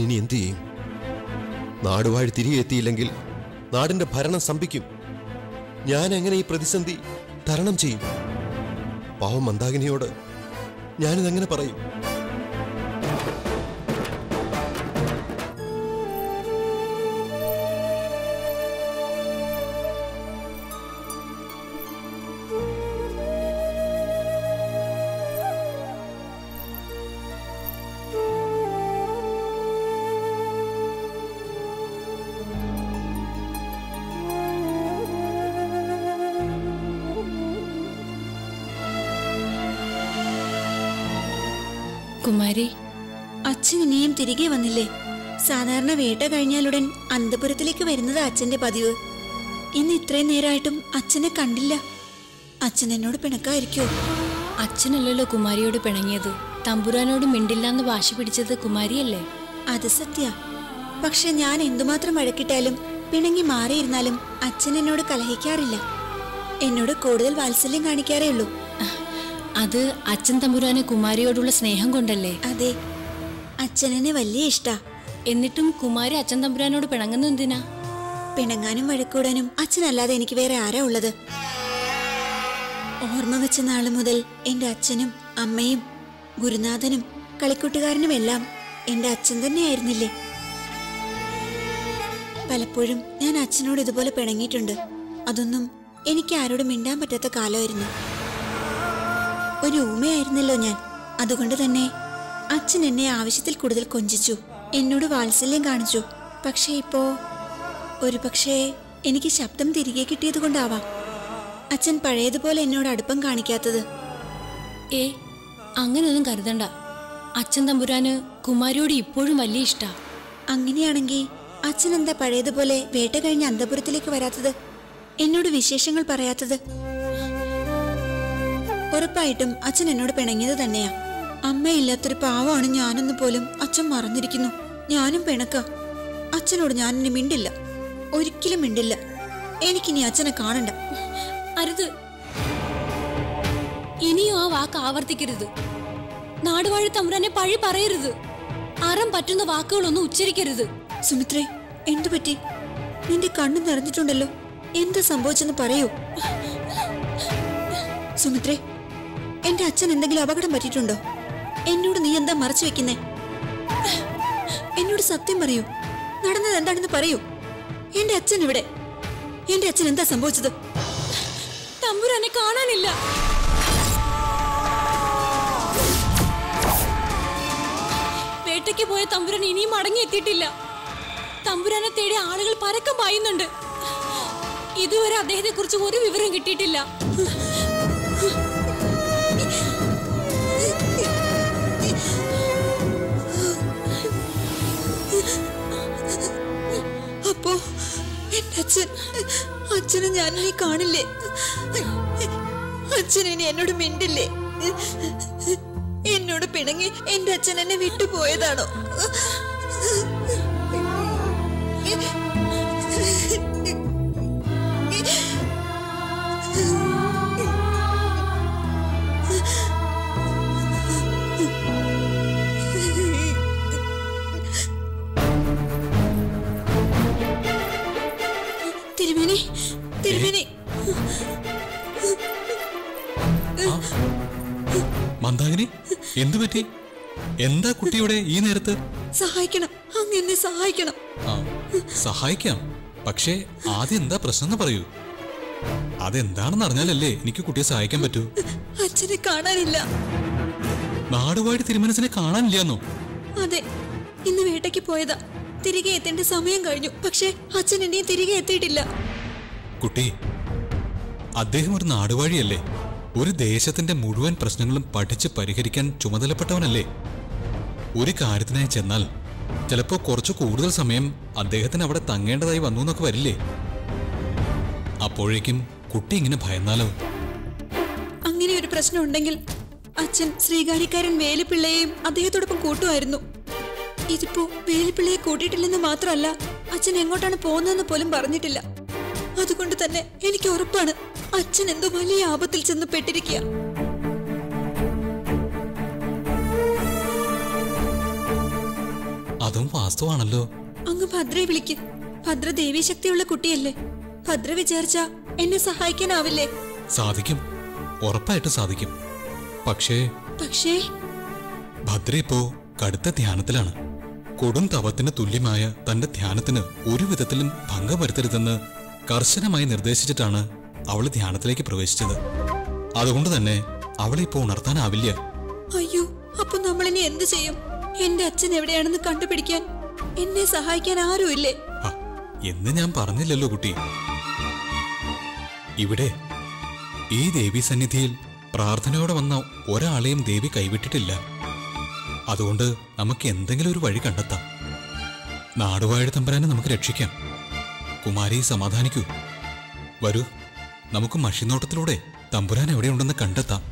ഇനി എന്തു ചെയ്യും നാടുവാഴി തിരികെ എത്തിയില്ലെങ്കിൽ നാടിന്റെ ഭരണം സ്തംഭിക്കും ഞാൻ എങ്ങനെ ഈ പ്രതിസന്ധി തരണം ചെയ്യും പാവം മന്ദാകിനിയോട് ഞാനിതെങ്ങനെ പറയും കുമാരി അച്ഛൻ ഇനിയും തിരികെ വന്നില്ലേ സാധാരണ വേട്ട കഴിഞ്ഞാലുടൻ അന്തപുരത്തിലേക്ക് വരുന്നത് അച്ഛന്റെ പതിവ് ഇന്ന് ഇത്രയും നേരമായിട്ടും അച്ഛനെ കണ്ടില്ല അച്ഛൻ എന്നോട് പിണക്കായിരിക്കോ അച്ഛനല്ലല്ലോ കുമാരിയോട് പിണങ്ങിയത് തമ്പുരാനോട് മിണ്ടില്ലാന്ന് വാശി പിടിച്ചത് കുമാരിയല്ലേ അത് സത്യ പക്ഷെ ഞാൻ എന്തുമാത്രം വഴക്കിട്ടാലും പിണങ്ങി മാറിയിരുന്നാലും അച്ഛൻ എന്നോട് കലഹിക്കാറില്ല എന്നോട് കൂടുതൽ വാത്സല്യം കാണിക്കാറേ ഉള്ളൂ അത് അച്ഛൻ തമ്പുരാന് കുമാരിയോടുള്ള സ്നേഹം കൊണ്ടല്ലേ അതെ അച്ഛനെന്നെ വലിയ ഇഷ്ടാ എന്നിട്ടും കുമാരി അച്ഛൻ തമ്പുരാനോട് പിണങ്ങുന്ന എന്തിനാ പിണങ്ങാനും വഴക്കൂടാനും അച്ഛനല്ലാതെ എനിക്ക് വേറെ ആരാ ഉള്ളത് ഓർമ്മ വെച്ച നാള് മുതൽ എന്റെ അച്ഛനും അമ്മയും ഗുരുനാഥനും കളിക്കൂട്ടുകാരനും എല്ലാം എന്റെ അച്ഛൻ തന്നെയായിരുന്നില്ലേ പലപ്പോഴും ഞാൻ അച്ഛനോട് ഇതുപോലെ പിണങ്ങിയിട്ടുണ്ട് അതൊന്നും എനിക്ക് ആരോടും മിണ്ടാൻ പറ്റാത്ത കാലമായിരുന്നു ഒരു ഊമയായിരുന്നല്ലോ ഞാൻ അതുകൊണ്ട് തന്നെ അച്ഛൻ എന്നെ ആവശ്യത്തിൽ കൂടുതൽ കൊഞ്ചിച്ചു എന്നോട് വാത്സല്യം കാണിച്ചു പക്ഷേ ഇപ്പോ ഒരു പക്ഷേ എനിക്ക് ശബ്ദം തിരികെ കിട്ടിയത് കൊണ്ടാവാം അച്ഛൻ പഴയതുപോലെ എന്നോട് അടുപ്പം കാണിക്കാത്തത് ഏ അങ്ങനെയൊന്നും കരുതണ്ട അച്ഛൻ തമ്പുരാന് കുമാരിയോട് ഇപ്പോഴും വലിയ ഇഷ്ടാ അങ്ങനെയാണെങ്കിൽ അച്ഛൻ എന്താ പഴയതുപോലെ വേട്ട കഴിഞ്ഞ് അന്തപുരത്തിലേക്ക് വരാത്തത് എന്നോട് വിശേഷങ്ങൾ പറയാത്തത് ഉറപ്പായിട്ടും അച്ഛൻ എന്നോട് പിണങ്ങിയത് തന്നെയാ അമ്മയില്ലാത്തൊരു പാവമാണ് ഞാനെന്ന് പോലും അച്ഛൻ മറന്നിരിക്കുന്നു ഞാനും പിണക്ക അച്ഛനോട് ഞാൻ ഇനി മിണ്ടില്ല ഒരിക്കലും മിണ്ടില്ല എനിക്കിനി അച്ഛനെ കാണണ്ട അരുത് ഇനിയും ആ വാക്ക് ആവർത്തിക്കരുത് നാടുവാഴി തമ്പുരാനെ പഴി പറയരുത് അறம் പറ്റുന്ന വാക്കുകളൊന്നും ഉച്ചരിക്കരുത് സുമിത്രേ എന്തു പറ്റി നിന്റെ കണ്ണു നിറഞ്ഞിട്ടുണ്ടല്ലോ എന്താ സംഭവിച്ചെന്ന് പറയൂ സുമിത്രേ എന്റെ അച്ഛൻ എന്തെങ്കിലും അപകടം പറ്റിയിട്ടുണ്ടോ എന്നോട് നീ എന്താ മറച്ചു വെക്കുന്നേ എന്നോട് സത്യം പറയൂ നടന്നത് എന്താണെന്ന് പറയൂ എന്റെ അച്ഛൻ ഇവിടെ എന്റെ അച്ഛൻ എന്താ സംഭവിച്ചത് തമ്പുരാനെ കാണാനില്ല വേട്ടയ്ക്ക് പോയ തമ്പുരാൻ ഇനിയും മടങ്ങിയെത്തിയിട്ടില്ല തമ്പുരാനെ തേടി ആളുകൾ പരക്കം പായുന്നുണ്ട് ഇതുവരെ അദ്ദേഹത്തെ കുറിച്ച് ഒരു വിവരം കിട്ടിയിട്ടില്ല അപ്പോ എന്റെ അച്ഛൻ അച്ഛനെ ഞാൻ ഇനി കാണില്ലേ അച്ഛൻ ഇനി എന്നോട് മിണ്ടില്ലേ എന്നോട് പിണങ്ങി എന്റെ അച്ഛൻ എന്നെ വിട്ടുപോയതാണോ തിരുമേനി തിരുമേനി മന്ദാകിനി എന്തു പറ്റി എന്താ കുട്ടിയുടെ ഈ നേരത്ത് സഹായിക്കണം അങ്ങ് എന്നെ സഹായിക്കണം ആ സഹായിക്കാം പക്ഷേ ആദ്യം എന്താ പ്രശ്നം എന്ന് പറയൂ അതെന്താണെന്ന് അറിഞ്ഞാലല്ലേ എനിക്ക് കുട്ടിയെ സഹായിക്കാൻ പറ്റൂ അച്ഛനെ കാണാനില്ല നാടുവാഴി തിരുമനസിനെ കാണാനില്ലാന്നോ അതെ ഇന്ന് വേട്ടയ്ക്ക് പോയതാ തിരികെ എത്തേണ്ട സമയം കഴിഞ്ഞു പക്ഷേ അച്ഛൻ എന്നെയും തിരികെ എത്തിയിട്ടില്ല കുട്ടി അദ്ദേഹം ഒരു നാടുവാഴിയല്ലേ ഒരു ദേശത്തിന്റെ മുഴുവൻ പ്രശ്നങ്ങളും പഠിച്ച് പരിഹരിക്കാൻ ചുമതലപ്പെട്ടവനല്ലേ ഒരു കാര്യത്തിനായി ചെന്നാൽ ചിലപ്പോ കുറച്ചു കൂടുതൽ സമയം അദ്ദേഹത്തിന് അവിടെ തങ്ങേണ്ടതായി വന്നു എന്നൊക്കെ വരില്ലേ അപ്പോഴേക്കും കുട്ടി ഇങ്ങനെ ഭയന്നാലോ അങ്ങനെ ഒരു പ്രശ്നം ഉണ്ടെങ്കിൽ അച്ഛൻ ശ്രീകാര്യക്കാരൻ വേലിപ്പിള്ളയെയും അദ്ദേഹത്തോടൊപ്പം കൂട്ടുമായിരുന്നു ഇതിപ്പോ വേലിപ്പിള്ളയെ കൂട്ടിയിട്ടില്ലെന്ന് മാത്രമല്ല അച്ഛൻ എങ്ങോട്ടാണ് പോകുന്നതെന്ന് പോലും പറഞ്ഞിട്ടില്ല അതുകൊണ്ട് തന്നെ എനിക്ക് ഉറപ്പാണ് അച്ഛൻ എന്തോ വലിയ ആപത്തിൽ ചെന്ന് പെട്ടിരിക്കുക അതും വാസ്തവാണല്ലോ അങ്ങ് ഭദ്രയെ വിളിക്ക് ഭദ്ര ദേവീശക്തിയുള്ള കുട്ടിയല്ലേ ഭദ്ര വിചാരിച്ച എന്നെ സഹായിക്കാനാവില്ലേ സാധിക്കും ഉറപ്പായിട്ട് സാധിക്കും പക്ഷേ പക്ഷേ ഭദ്ര ഇപ്പോ കടുത്ത ധ്യാനത്തിലാണ് കൊടും തവത്തിന് തുല്യമായ തന്റെ ധ്യാനത്തിന് ഒരു വിധത്തിലും ഭംഗം വരുത്തരുതെന്ന് കർശനമായി നിർദ്ദേശിച്ചിട്ടാണ് അവൾ ധ്യാനത്തിലേക്ക് പ്രവേശിച്ചത് അതുകൊണ്ട് തന്നെ അവളെ ഇപ്പോൾ ഉണർത്താനാവില്ല അയ്യോ അപ്പൊ നമ്മളിനി എന്ത് ചെയ്യും എന്റെ അച്ഛൻ എവിടെയാണെന്ന് കണ്ടുപിടിക്കാൻ എന്നെ സഹായിക്കാൻ ആരുമില്ലേ ഹ, എന്ന് ഞാൻ പറഞ്ഞില്ലല്ലോ കുട്ടി ഇവിടെ ഈ ദേവി സന്നിധിയിൽ പ്രാർത്ഥനയോടെ വന്ന ഒരാളെയും ദേവി കൈവിട്ടിട്ടില്ല അതുകൊണ്ട് നമുക്ക് എന്തെങ്കിലും ഒരു വഴി കണ്ടെത്താം നാടുവാഴി തമ്പരാനെ നമുക്ക് രക്ഷിക്കാം കുമാരി സമാധാനിക്കൂ വരൂ നമുക്ക് മഷിനോട്ടത്തിലൂടെ തമ്പുരാൻ എവിടെയുണ്ടെന്ന് കണ്ടെത്താം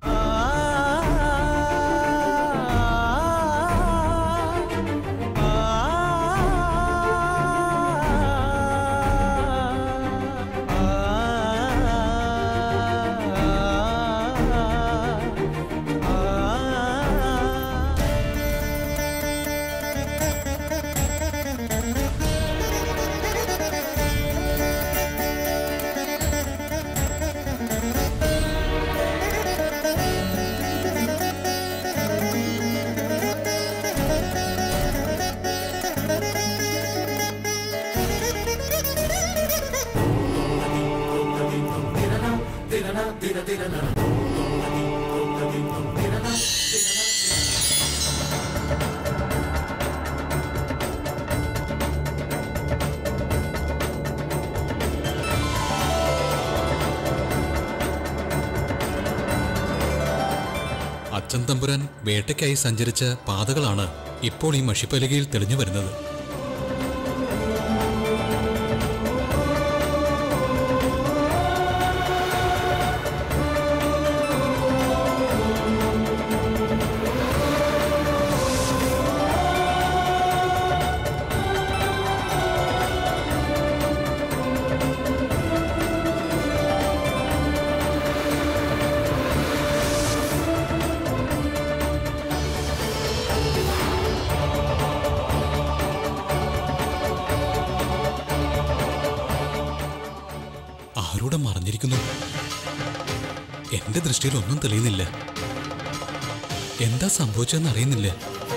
അച്ഛൻ തമ്പുരാൻ വേട്ടയ്ക്കായി സഞ്ചരിച്ച പാതകളാണ് ഇപ്പോൾ ഈ മഷിപ്പലകയിൽ തെളിഞ്ഞു വരുന്നത് ആരോടെ മറഞ്ഞിരിക്കുന്നു എന്റെ ദൃഷ്ടിയിൽ ഒന്നും തെളിയുന്നില്ല എന്താ സംഭവിച്ചതെന്ന് അറിയുന്നില്ല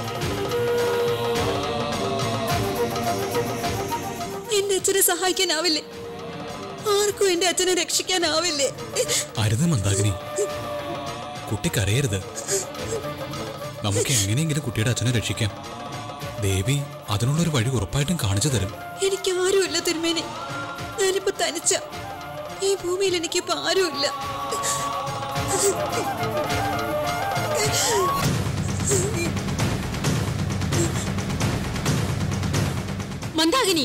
എന്റെ അച്ഛനെ സഹായിക്കാനാവില്ലേ ആർക്കും എന്റെ അച്ഛനെ രക്ഷിക്കാനാവില്ലേ അരുത് മന്ദാകിനി കുട്ടി കരയരുത് നമുക്ക് എങ്ങനെയെങ്കിലും കുട്ടിയുടെ അച്ഛനെ രക്ഷിക്കാം ദേവി അതിനുള്ളൊരു വഴി ഉറപ്പായിട്ടും കാണിച്ചു തരും എനിക്ക് ആരുമില്ല തിരുമേനി ഞാനിപ്പോ തനിച്ച ഈ ഭൂമിയിൽ എനിക്കിപ്പോ ആരുമില്ല മന്ദാകിനി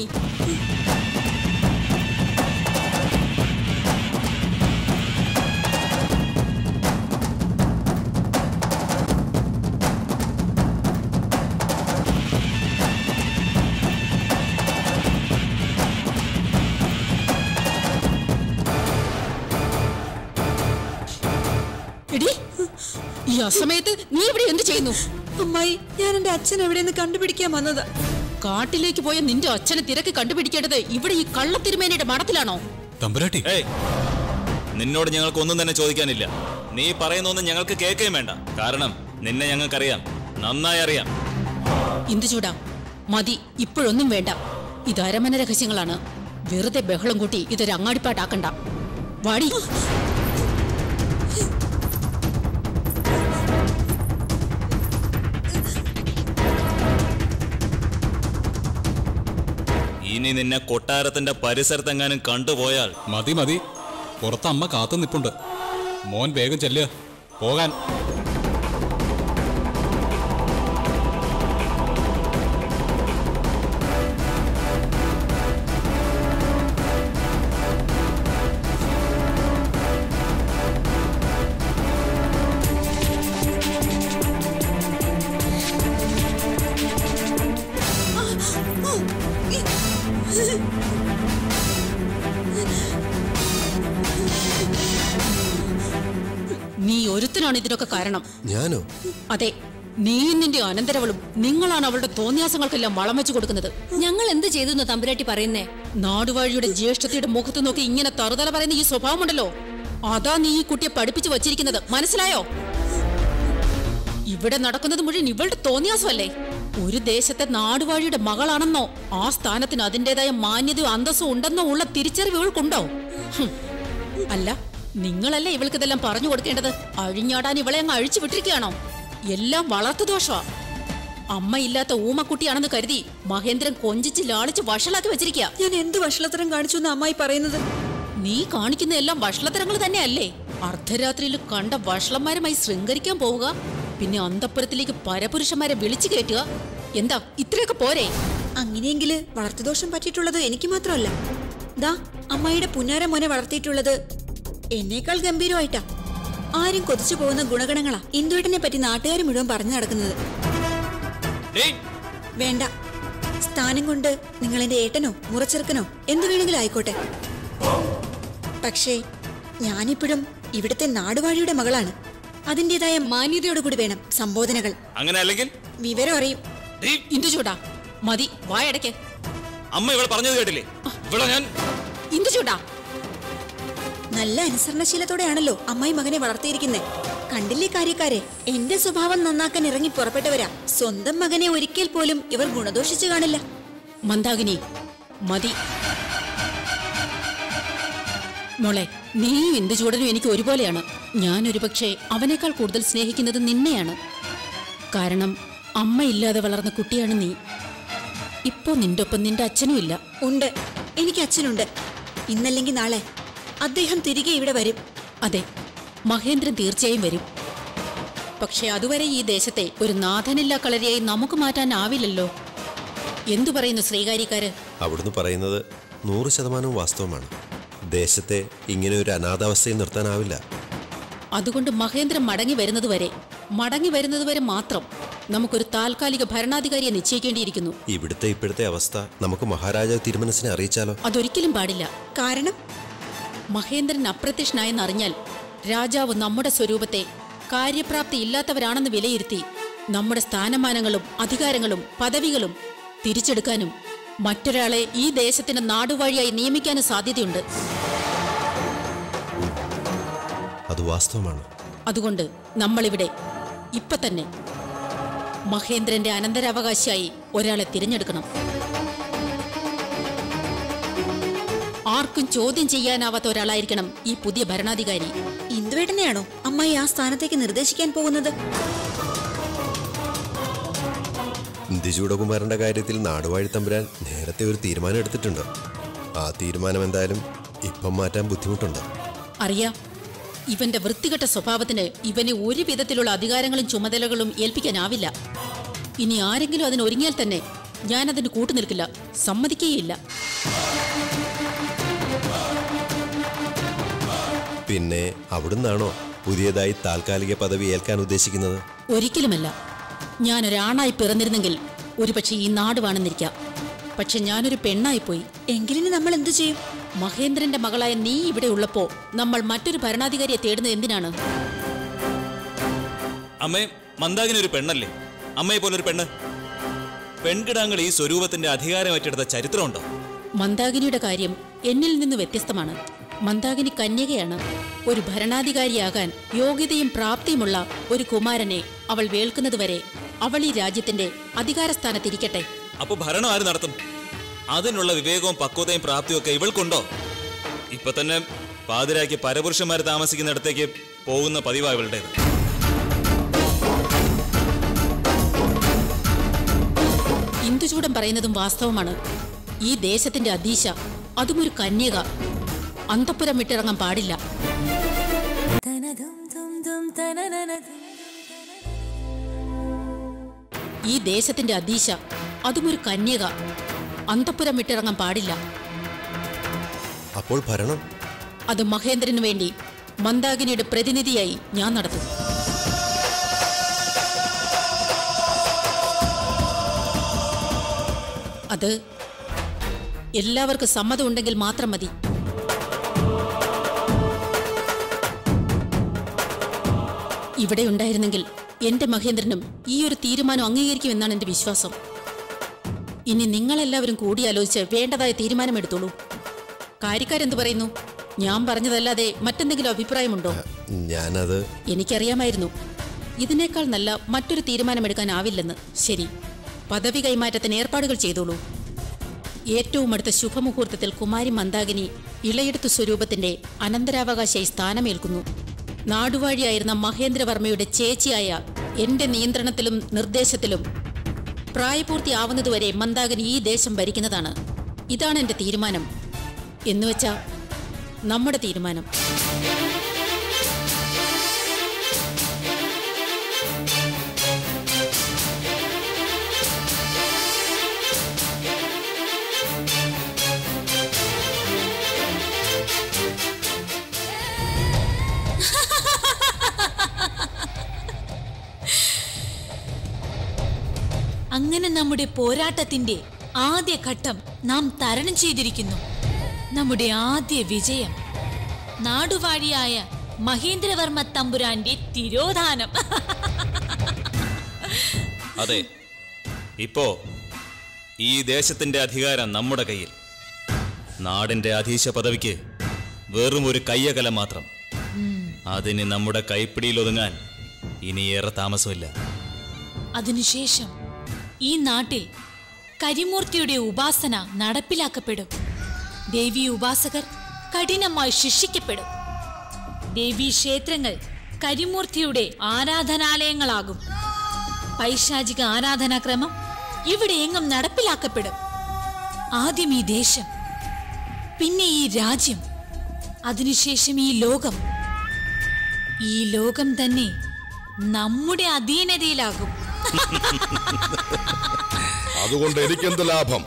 എടി ഈ അസമയത്ത് നീ ഇവിടെ എന്ത് ചെയ്യുന്നു അമ്മായി ഞാൻ എന്റെ അച്ഛൻ എവിടെയെന്ന് കണ്ടുപിടിക്കാൻ വന്നതാ കാട്ടിലേക്ക് പോയ നിന്റെ അച്ഛനെ തിരക്ക് കണ്ടുപിടിക്കേണ്ടത് ഇവിടെ ഈ കള്ളത്തിരുമേനയുടെ മഠത്തിലാണോ തമ്പുരാട്ടി ഏയ് നിന്നോട് ഞങ്ങൾക്ക് ഒന്നും തന്നെ ചോദിക്കാനില്ല നീ പറയുന്നൊന്നും ഞങ്ങൾക്ക് കേൾക്കുകയും വേണ്ട കാരണം നിന്നെ ഞങ്ങൾക്കറിയാം നന്നായി അറിയാം ഇന്ദുചൂടാ മതി ഇപ്പോഴൊന്നും വേണ്ട ഇത് അരമന രഹസ്യങ്ങളാണ് വെറുതെ ബഹളം കൂട്ടി ഇതൊരു അങ്ങാടിപ്പാട്ടാക്കണ്ട വാടി ഇനി നിന്നെ കൊട്ടാരത്തിന്റെ പരിസരത്തെങ്ങാനും കണ്ടുപോയാൽ മതി മതി പുറത്ത് അമ്മ കാത്തു നിപ്പുണ്ട് മോൻ വേഗം ചെല്ലുക പോകാൻ നീ ഒരുത്തനാണ് ഇതിനൊക്കെ കാരണം ഞാനോ അതെ നീയും നിന്റെ അനന്തരവളും നിങ്ങളാണ് അവളുടെ തോന്നിയാസങ്ങൾക്കെല്ലാം വളം വെച്ചു കൊടുക്കുന്നത് ഞങ്ങൾ എന്ത് ചെയ്തു എന്ന് തമ്പുരാട്ടി പറയുന്നേ നാടുവാഴിയുടെ ജ്യേഷ്ഠതയുടെ മുഖത്ത് നോക്കി ഇങ്ങനെ തറുതല പറയുന്ന ഈ സ്വഭാവമുണ്ടല്ലോ അതാ നീ ഈ കുട്ടിയെ പഠിപ്പിച്ചു വച്ചിരിക്കുന്നത് മനസ്സിലായോ ഇവിടെ നടക്കുന്നത് മുഴുവൻ ഇവളുടെ തോന്നിയാസമല്ലേ ഒരു ദേശത്തെ നാടുവാഴിയുടെ മകളാണെന്നോ ആ സ്ഥാനത്തിന് അതിന്റേതായ മാന്യതയും അന്തസ്സും ഉണ്ടെന്നോ ഉള്ള തിരിച്ചറിവ് ഇവൾക്കുണ്ടോ ഹും. അല്ല നിങ്ങളല്ലേ ഇവൾക്ക് ഇതെല്ലാം പറഞ്ഞു കൊടുക്കേണ്ടത് അഴിഞ്ഞാടാൻ ഇവളെ അങ്ങ് അഴിച്ചു വിട്ടിരിക്കുകയാണോ എല്ലാം വളർത്തു ദോഷമാ അമ്മയില്ലാത്ത ഊമക്കുട്ടിയാണെന്ന് കരുതി മഹേന്ദ്രൻ കൊഞ്ചിച്ച് ലാളിച്ച് വഷളാക്കി വെച്ചിരിക്കുക ഞാൻ എന്ത് വഷളത്തരം കാണിച്ചു എന്ന് അമ്മായി പറയുന്നത് നീ കാണിക്കുന്ന എല്ലാം വഷളത്തരങ്ങൾ തന്നെയല്ലേ അർദ്ധരാത്രിയിൽ കണ്ട വഷളന്മാരുമായി ശൃംഗരിക്കാൻ പോവുക പിന്നെ അന്തപ്പുരത്തിലേക്ക് പരപുരുഷന്മാരെ വിളിച്ചു കയറ്റുക എന്താ ഇത്രയൊക്കെ പോരെ അങ്ങനെയെങ്കില് വളർത്തുദോഷം പറ്റിയിട്ടുള്ളത് എനിക്ക് മാത്രമല്ല ദാ അമ്മായിയുടെ പുന്നാര മോനെ വളർത്തിയിട്ടുള്ളത് എന്നേക്കാൾ ഗംഭീരമായിട്ടാ ആരും കൊതിച്ചു പോകുന്ന ഗുണഗണങ്ങളാ ഇന്ദുവേട്ടനെ പറ്റി നാട്ടുകാർ മുഴുവൻ പറഞ്ഞു നടക്കുന്നത് ഡേയ്, വേണ്ട സ്ഥാനം കൊണ്ട് നിങ്ങൾ എന്റെ ഏട്ടനോ മുറച്ചെറുക്കനോ എന്തു വേണമെങ്കിലും ആയിക്കോട്ടെ പക്ഷേ ഞാനിപ്പോഴും ഇവിടുത്തെ നാടുവാഴിയുടെ മകളാണ് അതിൻ്റെതായ മാന്യതയോടുകൂടി വേണം സംബോധനകൾ അങ്ങനെ അല്ലെങ്കിൽ വിവരം അറിയും ഡേയ്, ഇന്ദു ചൂടാ മതി വായടയ്ക്ക് അമ്മ ഇവിടെ പറഞ്ഞത് കേട്ടില്ലേ ഇവിടെ ഞാൻ ഇന്ദു ചൂടാ നല്ല അനുസരണശീലത്തോടെയാണല്ലോ അമ്മായി മകനെ വളർത്തിയിരിക്കുന്നേ കണ്ടില്ലേ കാര്യക്കാരെ എന്റെ സ്വഭാവം നന്നാക്കാൻ ഇറങ്ങി പുറപ്പെട്ടവരാ സ്വന്തം മകനെ ഒരിക്കൽ പോലും ഇവർ ഗുണദോഷിച്ചു കാണില്ല മന്ദാകിനി മതി മോളെ നീയും ഇന്ദു ചൂടനും എനിക്ക് ഒരുപോലെയാണ് ഞാൻ ഒരുപക്ഷെ അവനേക്കാൾ കൂടുതൽ സ്നേഹിക്കുന്നത് നിന്നെയാണ് കാരണം അമ്മയില്ലാതെ വളർന്ന കുട്ടിയാണ് നീ ഇപ്പോ നിന്റെ ഒപ്പം നിന്റെ അച്ഛനും ഇല്ല ഉണ്ട് എനിക്ക് അച്ഛനുണ്ട് ഇന്നല്ലെങ്കിൽ നാളെ അദ്ദേഹം തിരികെ ഇവിടെ വരും അതെ മഹേന്ദ്രൻ തീർച്ചയായും വരും പക്ഷെ അതുവരെ ഈ ദേശത്തെ ഒരു നാഥനില്ലാ കളരിയായി നമുക്ക് മാറ്റാനാവില്ലല്ലോ എന്തു പറയുന്നു ശ്രീകാരിക്കാര് അവിടുന്ന് പറയുന്നത് നൂറ് ശതമാനവും വാസ്തവമാണ് ദേശത്തെ ഇങ്ങനെ ഒരു അനാഥാവസ്ഥയിൽ നിർത്താനാവില്ല അതുകൊണ്ട് മഹേന്ദ്രൻ മടങ്ങി വരുന്നതുവരെ മടങ്ങി വരുന്നതുവരെ മാത്രം നമുക്കൊരു താൽക്കാലിക ഭരണാധികാരിയെ നിശ്ചയിക്കേണ്ടിയിരിക്കുന്നു ഇവിടുത്തെ ഇപ്പോഴത്തെ അവസ്ഥ നമുക്ക് മഹാരാജാവ് തിരുമനസിനെ അറിയിച്ചാലോ അതൊരിക്കലും പാടില്ല കാരണം മഹേന്ദ്രൻ അപ്രത്യക്ഷനായെന്നറിഞ്ഞാൽ രാജാവ് നമ്മുടെ സ്വരൂപത്തെ കാര്യപ്രാപ്തി ഇല്ലാത്തവരാണെന്ന് വിലയിരുത്തി നമ്മുടെ സ്ഥാനമാനങ്ങളും അധികാരങ്ങളും പദവികളും തിരിച്ചെടുക്കാനും മറ്റൊരാളെ ഈ ദേശത്തിന്റെ നാടുവഴിയായി നിയമിക്കാനും സാധ്യതയുണ്ട് അത് വാസ്തവമാണ് അതുകൊണ്ട് നമ്മളിവിടെ ഇപ്പൊ തന്നെ മഹേന്ദ്രന്റെ അനന്തരാവകാശിയായി ഒരാളെ തിരഞ്ഞെടുക്കണം ആർക്കും ചോദ്യം ചെയ്യാനാവാത്ത ഒരാളായിരിക്കണം ഈ പുതിയ ഭരണാധികാരി ഇന്ദുവേട്ടനെയാണോ അമ്മായി ആ സ്ഥാനത്തേക്ക് നിർദ്ദേശിക്കാൻ പോകുന്നത് ഇന്ത്യചൂടകുമാരന്റെ കാര്യത്തിൽ നാടുവാഴി തമ്പുരാൻ നേരത്തെ ഒരു തീരുമാനം എടുത്തിട്ടുണ്ട് ആ തീരുമാനം എന്തായാലും ഇപ്പം മാറ്റാൻ ബുദ്ധിമുട്ടുണ്ട് അറിയാം ഇവന്റെ വൃത്തികെട്ട സ്വഭാവത്തിന് ഇവനെ ഒരു വിധത്തിലുള്ള അധികാരങ്ങളും ചുമതലകളും ഏൽപ്പിക്കാനാവില്ല ഇനി ആരെങ്കിലും അതിന് ഒരുങ്ങിയാൽ തന്നെ ഞാനതിന് കൂട്ടുനിൽക്കില്ല സമ്മതിക്കുകയില്ല പിന്നെ അവിടുന്നാണോ പുതിയതായി താൽക്കാലിക പദവി ഏൽക്കാൻ ഉദ്ദേശിക്കുന്നത് ഒരിക്കലുമല്ല ഞാനൊരാണായി പിറന്നിരുന്നെങ്കിൽ ഒരുപക്ഷെ ഈ നാട് വേണമെന്നിരിക്കാം പക്ഷെ ഞാനൊരു പെണ്ണായിപ്പോയി എങ്കിലിന് നമ്മൾ എന്തു ചെയ്യും മഹേന്ദ്രന്റെ മകളായ നീ ഇവിടെ ഉള്ളപ്പോ നമ്മൾ മറ്റൊരു ഭരണാധികാരിയെ തേടുന്നത് എന്തിനാണ് അമ്മേ മന്ദാകിനി ഒരു പെണ്ണല്ലേ അമ്മയെ പോലെ ഒരു പെണ്ണ് പെൺകിടാങ്ങൾ ഈ സ്വരൂപത്തിന്റെ അധികാരം ഏറ്റെടുത്ത ചരിത്രമുണ്ടോ മന്ദാകിനിയുടെ കാര്യം എന്നിൽ നിന്ന് വ്യത്യസ്തമാണ് മന്ദാകിനി കന്യകയാണ് ഒരു ഭരണാധികാരിയാകാൻ യോഗ്യതയും പ്രാപ്തിയുമുള്ള ഒരു കുമാരനെ അവൾ വേൾക്കുന്നതുവരെ അവൾ ഈ രാജ്യത്തിന്റെ അധികാരസ്ഥാനത്തിരിക്കട്ടെ അപ്പൊ ഭരണം ആര് നടത്തും അതിനുള്ള വിവേകവും പക്വതയും പ്രാപ്തിയും ഒക്കെ ഇവൾക്കുണ്ടോ ഇപ്പൊ തന്നെ പാതിരാക്കി പരപുരുഷന്മാർ താമസിക്കുന്നിടത്തേക്ക് പോകുന്ന പതിവാ ഇവളുടേത് ഇന്ദുചൂടൻ പറയുന്നതും വാസ്തവമാണ് ഈ ദേശത്തിന്റെ അധീശ അതും ഒരു കന്യക അന്തപ്പുരം വിട്ടിറങ്ങാൻ പാടില്ല ഈ ദേശത്തിന്റെ അധീശ അതും ഒരു കന്യക അന്തപ്പുരം വിട്ടിറങ്ങാൻ പാടില്ല അപ്പോൾ ഭരണം അത് മഹേന്ദ്രന് വേണ്ടി മന്ദാകിനിയുടെ പ്രതിനിധിയായി ഞാൻ നടത്തും അത് എല്ലാവർക്കും സമ്മതമുണ്ടെങ്കിൽ മാത്രം മതി ഇവിടെ ഉണ്ടായിരുന്നെങ്കിൽ എന്റെ മഹേന്ദ്രനും ഈ ഒരു തീരുമാനം അംഗീകരിക്കുമെന്നാണ് എന്റെ വിശ്വാസം ഇനി നിങ്ങളെല്ലാവരും കൂടിയാലോചിച്ച് വേണ്ടതായ തീരുമാനമെടുത്തോളൂ കാര്യക്കാരെന്ത് പറയുന്നു ഞാൻ പറഞ്ഞതല്ലാതെ മറ്റെന്തെങ്കിലും അഭിപ്രായമുണ്ടോ ഞാനത് എനിക്കറിയാമായിരുന്നു ഇതിനേക്കാൾ നല്ല മറ്റൊരു തീരുമാനമെടുക്കാനാവില്ലെന്ന് ശരി പദവി കൈമാറ്റത്തിന് ഏർപ്പാടുകൾ ചെയ്തോളൂ ഏറ്റവും അടുത്ത ശുഭമുഹൂർത്തത്തിൽ കുമാരി മന്ദാകിനി ഇളയെടുത്തു സ്വരൂപത്തിന്റെ അനന്തരാവകാശിയായി സ്ഥാനമേൽക്കുന്നു നാടുവാഴിയായിരുന്ന മഹേന്ദ്രവർമ്മയുടെ ചേച്ചിയായ എന്റെ നിയന്ത്രണത്തിലും നിർദ്ദേശത്തിലും പ്രായപൂർത്തിയാവുന്നതുവരെ മന്ദാകിനി ഈ ദേശം ഭരിക്കുന്നതാണ് ഇതാണ് എന്റെ തീരുമാനം എന്നുവെച്ചാ നമ്മുടെ തീരുമാനം അങ്ങനെ നമ്മുടെ പോരാട്ടത്തിന്റെ ആദ്യ ഘട്ടം നാം തരണം ചെയ്തിരിക്കുന്നു നമ്മുടെ ആദ്യ വിജയം നാടുവാഴിയായ മഹേന്ദ്രവർമ്മ തമ്പുരാന്റെ തിരോധാനം അതെ ഇപ്പോ ഈ ദേശത്തിന്റെ അധികാരം നമ്മുടെ കയ്യിൽ നാടിന്റെ അധീശ പദവിക്ക് വെറും ഒരു കയ്യകല മാത്രം അതിന് നമ്മുടെ കൈപ്പിടിയിൽ ഒതുങ്ങാൻ ഇനി ഏറെ താമസമില്ല അതിനുശേഷം ഈ നാട്ടിൽ കരിമൂർത്തിയുടെ ഉപാസന നടപ്പിലാക്കപ്പെടും ദേവി ഉപാസകർ കഠിനമായി ശിക്ഷിക്കപ്പെടും ദേവീ ക്ഷേത്രങ്ങൾ കരിമൂർത്തിയുടെ ആരാധനാലയങ്ങളാകും പൈശാചിക ആരാധനാക്രമം ഇവിടെ എങ്ങും നടപ്പിലാക്കപ്പെടും ആദ്യം ഈ ദേശം പിന്നെ ഈ രാജ്യം അതിനുശേഷം ഈ ലോകം ഈ ലോകം തന്നെ നമ്മുടെ അധീനതയിലാകും അതുകൊണ്ട് എനിക്കെന്ത് ലാഭം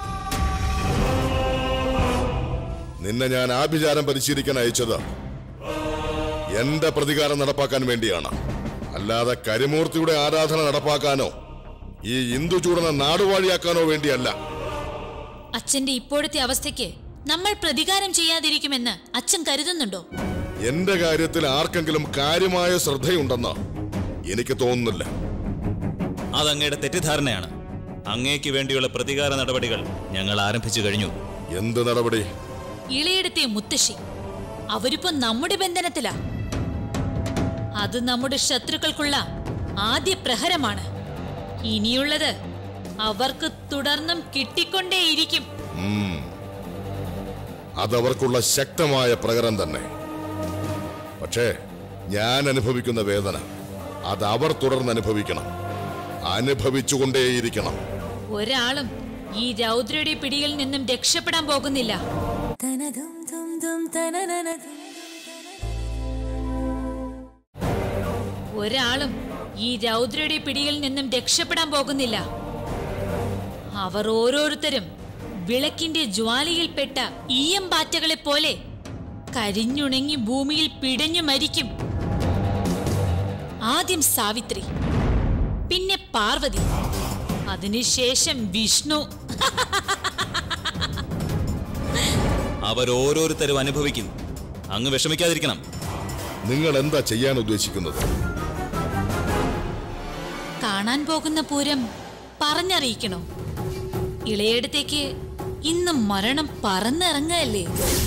നിന്നെ ഞാൻ ആഭിചാരം പരിശീലിക്കാൻ അയച്ചത് എന്റെ പ്രതികാരം നടപ്പാക്കാൻ വേണ്ടിയാണ് അല്ലാതെ കരിമൂർത്തിയുടെ ആരാധന നടപ്പാക്കാനോ ഈ ഇന്ദുചൂടനെ നാടുവാഴിയാക്കാനോ വേണ്ടിയല്ല അച്ഛന്റെ ഇപ്പോഴത്തെ അവസ്ഥയ്ക്ക് നമ്മൾ പ്രതികാരം ചെയ്യാതിരിക്കുമെന്ന് അച്ഛൻ കരുതുന്നുണ്ടോ എന്റെ കാര്യത്തിൽ ആർക്കെങ്കിലും കാര്യമായ ശ്രദ്ധയുണ്ടെന്ന് എനിക്ക് തോന്നുന്നില്ല അതങ്ങയുടെ തെറ്റിദ്ധാരണയാണ് അങ്ങേക്ക് വേണ്ടിയുള്ള പ്രതികാര നടപടികൾ ഞങ്ങൾ ആരംഭിച്ചു കഴിഞ്ഞു എന്ത് നടപടി ഇളയെടുത്തെ മുത്തശ്ശി അവരിപ്പോ നമ്മുടെ ബന്ധനത്തിലാ അത് നമ്മുടെ ശത്രുക്കൾക്കുള്ള ആദ്യ പ്രഹരമാണ് ഇനിയുള്ളത് അവർക്ക് തുടർന്നും കിട്ടിക്കൊണ്ടേയിരിക്കും അതവർക്കുള്ള ശക്തമായ പ്രകരം തന്നെ പക്ഷേ ഞാൻ അനുഭവിക്കുന്ന വേദന അത് അവർ തുടർന്ന് അനുഭവിക്കണം അനുഭവിച്ചുകൊണ്ടേയിരിക്കണം ഒരാളും ഈ രൗദ്രയുടെ പിടിയിൽ നിന്നും രക്ഷപ്പെടാൻ പോകുന്നില്ല ഒരാളും ഈ രൗദ്രയുടെ പിടിയിൽ നിന്നും രക്ഷപ്പെടാൻ പോകുന്നില്ല അവർ ഓരോരുത്തരും വിളക്കിന്റെ ജ്വാലയിൽപ്പെട്ട ഈയം പാറ്റകളെ പോലെ കരിഞ്ഞുണങ്ങി ഭൂമിയിൽ പിടഞ്ഞു മരിക്കും ആദ്യം സാവിത്രി പിന്നെ പാർവതി അതിനുശേഷം വിഷ്ണു അവർ ഓരോരുത്തരും അനുഭവിക്കും അങ്ങ് വിഷമിക്കാതിരിക്കണം നിങ്ങൾ എന്താ ചെയ്യാൻ ഉദ്ദേശിക്കുന്നത് കാണാൻ പോകുന്ന പൂരം പറഞ്ഞറിയിക്കണോ ഇളയടത്തേക്ക് ഇന്ന് മരണം പറന്നിറങ്ങല്ലേ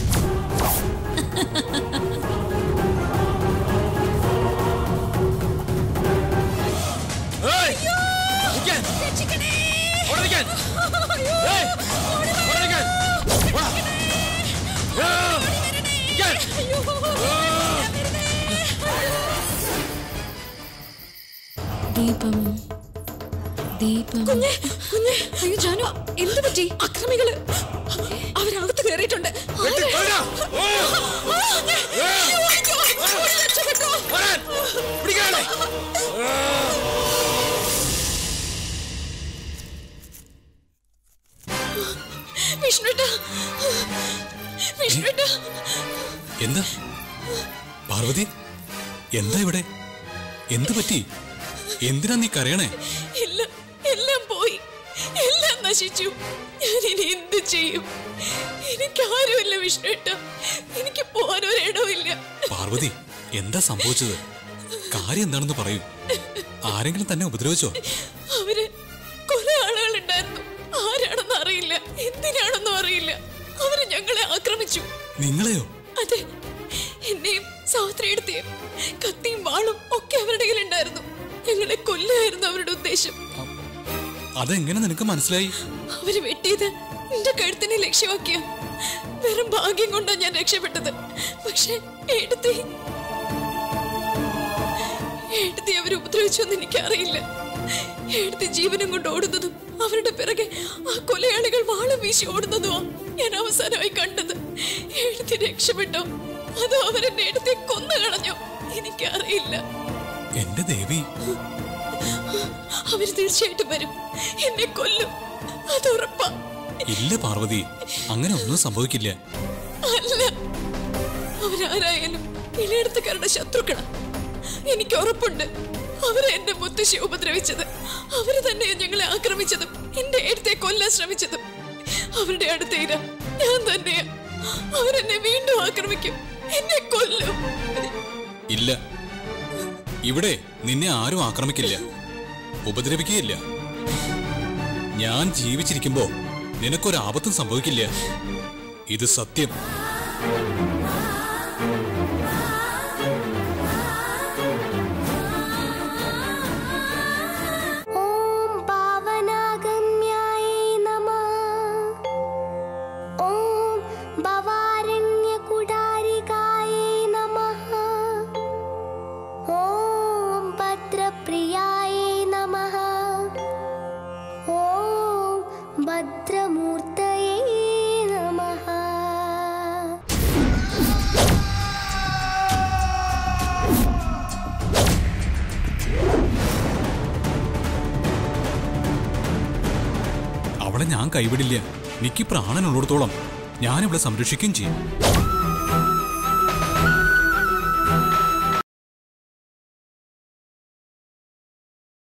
ദീപം ദീപം കുഞ്ഞെ കുഞ്ഞെ അയ്യോ ജാനു എന്ത് പറ്റി അക്രമികള് അവരകത്ത് കയറിയിട്ടുണ്ട് ആരാ? ആ, അയ്യോ, അയ്യോ, രക്ഷപ്പെട്ടോ. വിഷ്ണുട്ടാ വിഷ്ണുട്ടാ എന്താ പാർവതി എന്താ ഇവിടെ എന്തു പറ്റി എന്തിനാ നീ കരയണേ എല്ലാം എല്ലാം പോയി എല്ലാം നശിച്ചു ഞാൻ ഇനി എന്ത് ചെയ്യും എനിക്ക് ആരുമില്ല വിഷ്ണുട്ട എനിക്ക് പോകാനൊരിടവും ഇല്ല പാർവതി എന്താ സംഭവിച്ചത് കാര്യം എന്താണെന്ന് പറയൂ ആരെങ്കിലും തന്നെ ഉപദ്രവിച്ചോ അവര് കുറെ ആളുകളുണ്ടായിരുന്നു ആരാണെന്ന് അറിയില്ല എന്തിനാണെന്നും അറിയില്ല അവര് ഞങ്ങളെ ആക്രമിച്ചു നിങ്ങളെയോ അതെ എന്നെയും സാത്രിയെടുത്തേയും കത്തിയും വാളും ഒക്കെ അവരുടെ കയ്യിലുണ്ടായിരുന്നു ഞങ്ങളെ കൊല്ലായിരുന്നു അവരുടെ ഉദ്ദേശം അതെങ്ങനെ നിനക്ക് മനസ്സിലായി അവര് വെട്ടിയത് എന്റെ കഴുത്തിനെ ലക്ഷ്യമാക്കിയ വെറും ഭാഗ്യം കൊണ്ടാ ഞാൻ രക്ഷപ്പെട്ടത് പക്ഷെ എടുത്തി എടുത്തി അവർ ഉപദ്രവിച്ചു എന്ന് എനിക്കറിയില്ല എടുത്തി ജീവനം കൊണ്ട് ഓടുന്നതും അവരുടെ പിറകെ ആ കൊലയാളികൾ വാളം വീശി ഓടുന്നതുമാ ഞാൻ അവസാനമായി കണ്ടത് എടുത്തി രക്ഷപ്പെട്ടോ അതോ അവരെന്നെ എടുത്തി കൊന്നു കളഞ്ഞോ എനിക്കറിയില്ല എന്റെ ദേവി അവര് തീർച്ചയായിട്ടും വരും എന്നെ കൊല്ലും അത് ഉറപ്പാ ഇല്ല പാർവതി അങ്ങനെ ഒന്നും സംഭവിക്കില്ല അല്ല അവരാരായാലും ഇളയെടുത്തുകാരുടെ ശത്രുക്കളാ എനിക്ക് ഉറപ്പുണ്ട് അവരെ എന്റെ മുത്തശ്ശി ഉപദ്രവിച്ചത് അവര് തന്നെയാ ഞങ്ങളെ ആക്രമിച്ചതും എന്റെ എടുത്തെ കൊല്ലാൻ ശ്രമിച്ചതും അവരുടെ അടുത്തേര ഞാൻ തന്നെയാ അവരെന്നെ വീണ്ടും ആക്രമിക്കും എന്നെ കൊല്ലും ഇല്ല ഇവിടെ നിന്നെ ആരും ആക്രമിക്കില്ല ഉപദ്രവിക്കുകയില്ല ഞാൻ ജീവിച്ചിരിക്കുമ്പോ നിനക്കൊരു ആപത്തും സംഭവിക്കില്ല ഇത് സത്യം ॐ पावनागम्यायै नमः ॐ भवारण्यकुडारिकायै नमः ॐ भद्रप्रियायै नमः ॐ भद्रमूर्तये नमः അവളെ ഞാൻ കൈവിടില്ല നിക്ക് പ്രാണനുള്ളിടത്തോളം ഞാൻ ഇവിടെ സംരക്ഷിക്കുകയും ചെയ്യും